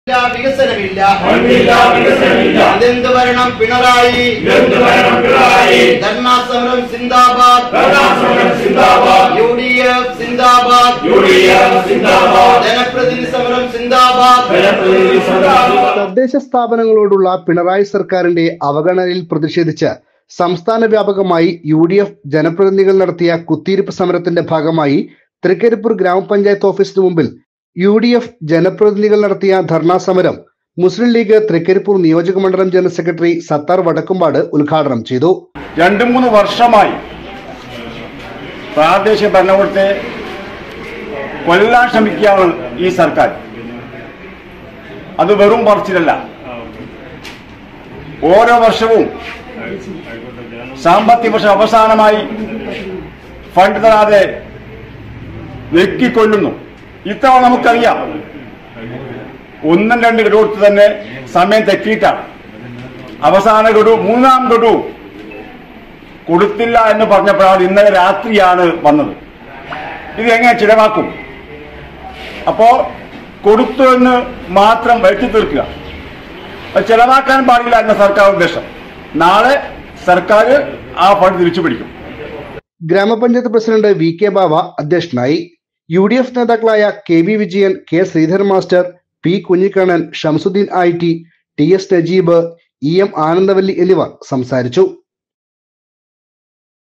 ഇല്ല, വികസനമില്ല മണ്ണില്ല വികസനമില്ല അതെന്ത് ഭരണം പിണറായി എന്ത് ഭരണം പിണറായി ധർണാ സമരം സിന്ദാബാദ് ഭരണാസമരം സിന്ദാബാദ് യു ഡി എഫ് സിന്ദാബാദ് യു ഡി എഫ് സിന്ദാബാദ് ജനപ്രതിനിധി സമരം സിന്ദാബാദ് ജനപ്രതിനിധി സിന്ദാബാദ് തദ്ദേശ സ്ഥാപനങ്ങളോടുള്ള പിണറായി സർക്കാരിന്റെ അവഗണനയിൽ പ്രതിഷേധിച്ച് സംസ്ഥാന വ്യാപകമായി യു ഡി എഫ് ജനപ്രതിനിധികൾ നടത്തിയ കുത്തിയിരിപ്പ് സമരത്തിന്റെ ഭാഗമായി തൃക്കരിപ്പൂർ ഗ്രാമപഞ്ചായത്ത് ഓഫീസിന് മുമ്പിൽ യു ഡി എഫ് ജനപ്രതിനിധികൾ നടത്തിയ ധർണാ സമരം മുസ്ലിം ലീഗ് തൃക്കരിപ്പൂർ നിയോജക മണ്ഡലം ജനറൽ സെക്രട്ടറി സത്താർ വടക്കുംപാട് ഉദ്ഘാടനം ചെയ്തു രണ്ട് മൂന്ന് വർഷമായി പ്രാദേശിക ഭരണകൂടത്തെ കൊല്ലാൻ ശ്രമിക്കുകയാണ് ഈ സർക്കാർ അത് വെറും പറച്ചിലല്ല ഓരോ വർഷവും സാമ്പത്തിക വർഷം അവസാനമായി ഫണ്ട് തരാതെ വെക്കിക്കൊല്ലുന്നു ഇത്തവണ നമുക്കറിയാം ഒന്നും രണ്ട് ഗഡു കൊടുത്ത് തന്നെ സമയം തെറ്റിയിട്ടാണ് അവസാന ഗഡു മൂന്നാം ഗഡു കൊടുത്തില്ല എന്ന് പറഞ്ഞപ്പോഴാണ് ഇന്നലെ രാത്രിയാണ് വന്നത് ഇത് എങ്ങനെ ചിലവാക്കും അപ്പോ കൊടുത്തു എന്ന് മാത്രം വരുത്തി തീർക്കുക അത് ചെലവാക്കാൻ പാടില്ല എന്ന സർക്കാർ ഉദ്ദേശം നാളെ സർക്കാർ ആ ഫണ്ട് തിരിച്ചു പിടിക്കും ഗ്രാമപഞ്ചായത്ത് പ്രസിഡന്റ് വി കെ ബാവ അധ്യക്ഷനായി യു ഡി എഫ് നേതാക്കളായ K V Vijayan K Sreedharan master P Kunhikannan Shamsuddin I T T S Najeeb E M Anandavalli എന്നിവർ സംസാരിച്ചു